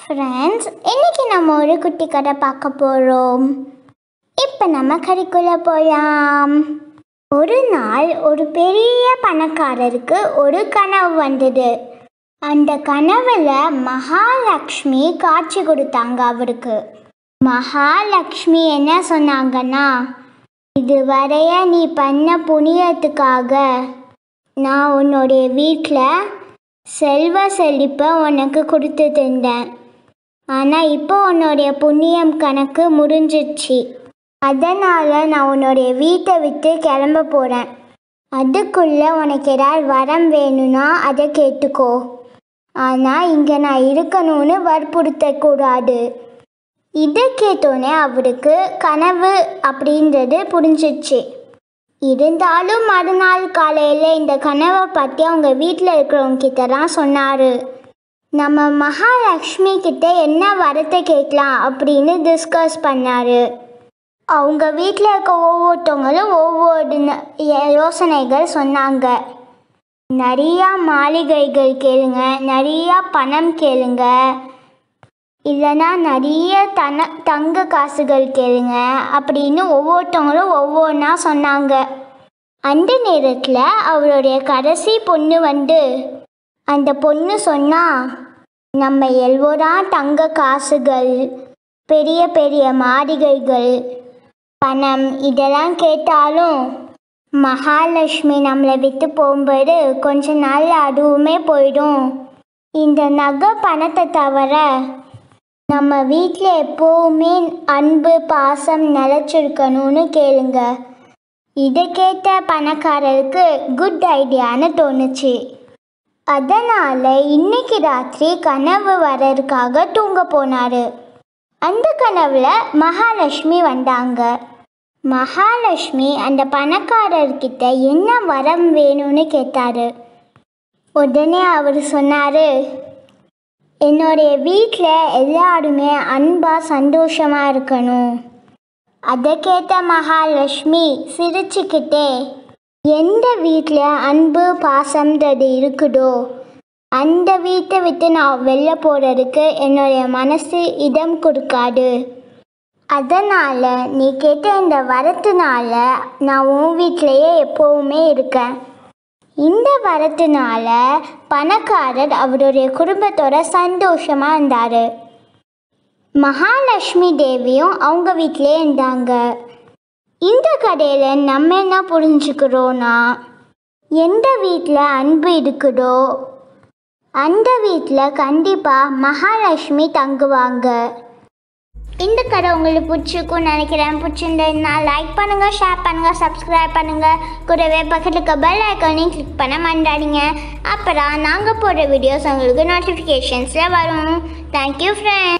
friends இன்னைக்கு நம்ம ஒரு குட்டி கதை பார்க்க போகிறோம் இப்போ நம்ம கறிக்குள்ள போகலாம் ஒரு நாள் ஒரு பெரிய பணக்காரருக்கு ஒரு கனவு வந்தது அந்த கனவுல மகாலட்சுமி காட்சி கொடுத்தாங்க அவருக்கு மகாலட்சுமி என்ன சொன்னாங்கன்னா இதுவரைய நீ பண்ண புண்ணியத்துக்காக நான் உன்னுடைய வீட்டில் செல்வ செழிப்பை உனக்கு கொடுத்து தந்தேன் ஆனால் இப்போ உன்னுடைய புண்ணியம் கணக்கு முடிஞ்சிடுச்சு அதனால் நான் உன்னுடைய வீட்டை விட்டு கிளம்ப போகிறேன் அதுக்குள்ளே உனக்கு ஏதாவது வரம் வேணும்னா அதை கேட்டுக்கோ ஆனால் இங்கே நான் இருக்கணும்னு வற்புறுத்தக்கூடாது இதை கேட்டோன்னே அவருக்கு கனவு அப்படின்றது புரிஞ்சிச்சு இருந்தாலும் மறுநாள் காலையில் இந்த கனவை பற்றி அவங்க வீட்டில் இருக்கிறவங்க கிட்ட தான் சொன்னார் நம்ம மகாலட்சுமி கிட்ட என்ன வரத்தை கேட்கலாம் அப்படின்னு டிஸ்கஸ் பண்ணார் அவங்க வீட்டில் இருக்க ஒவ்வொருத்தவங்களும் ஒவ்வொரு ந- ய- யோசனைகள் சொன்னாங்க நிறையா மாளிகைகள் கேளுங்க நிறையா பணம் கேளுங்க இல்லைன்னா நிறைய தன தங்க காசுகள் கேளுங்க அப்படின்னு ஒவ்வொருத்தவங்களும் ஒவ்வொன்றா சொன்னாங்க அந்த நேரத்தில் அவருடைய கடைசி பொண்ணு வந்து அந்த பொண்ணு சொன்னா நம்ம எல்லோரா தங்க காசுகள் பெரிய பெரிய மாளிகைகள் பணம் இதெல்லாம் கேட்டாலும் மகாலட்சுமி நம்மளை விட்டு போகும்போது கொஞ்ச நாள் அதுவுமே போயிடும் இந்த நகை பணத்தை தவிர நம்ம வீட்டில் எப்போவுமே அன்பு பாசம் நிலச்சிருக்கணும்னு கேளுங்க இதை கேட்ட பணக்காரருக்கு குட் ஐடியான்னு தோணுச்சு அதனால் இன்னைக்கு ராத்திரி கனவு வரதுக்காக தூங்க போனார் அந்த கனவுல மகாலட்சுமி வந்தாங்க மகாலட்சுமி அந்த பணக்காரர்கிட்ட என்ன வரம் வேணும்னு கேட்டாரு உடனே அவர் சொன்னார் என்னுடைய வீட்டில் எல்லாருமே அன்பாக சந்தோஷமாக இருக்கணும் அதை கேட்ட மகாலட்சுமி சிரிச்சுக்கிட்டே எந்த வீட்டில் அன்பு பாசம்ன்றது இருக்குதோ அந்த வீட்டை விட்டு நான் வெளில போகிறதுக்கு என்னுடைய மனசு இடம் கொடுக்காது அதனால் நீ கேட்ட இந்த வரத்துனால நான் உன் வீட்டிலையே எப்போவுமே இருக்கேன் இந்த வரத்துனால பணக்காரர் அவருடைய குடும்பத்தோட சந்தோஷமாக இருந்தார் மகாலட்சுமி தேவியும் அவங்க வீட்டிலே இருந்தாங்க இந்த கதையில் நம்ம என்ன புரிஞ்சுக்கிறோன்னா எந்த வீட்டில் அன்பு இருக்குதோ அந்த வீட்டில் கண்டிப்பாக மகாலட்சுமி தங்குவாங்க இந்த கதை உங்களுக்கு பிடிச்சிருக்கும்னு நினைக்கிறேன் பிடிச்சிருந்ததுன்னா லைக் பண்ணுங்கள் ஷேர் பண்ணுங்கள் சப்ஸ்கிரைப் பண்ணுங்கள் கூடவே பக்கத்தில் இருக்க பெல் ஐக்கானையும் கிளிக் பண்ண மறந்துடாதீங்க அப்புறம் நாங்கள் போடுற வீடியோஸ் உங்களுக்கு நோட்டிஃபிகேஷன்ஸில் வரும் தேங்க்யூ ஃப்ரெண்ட்ஸ்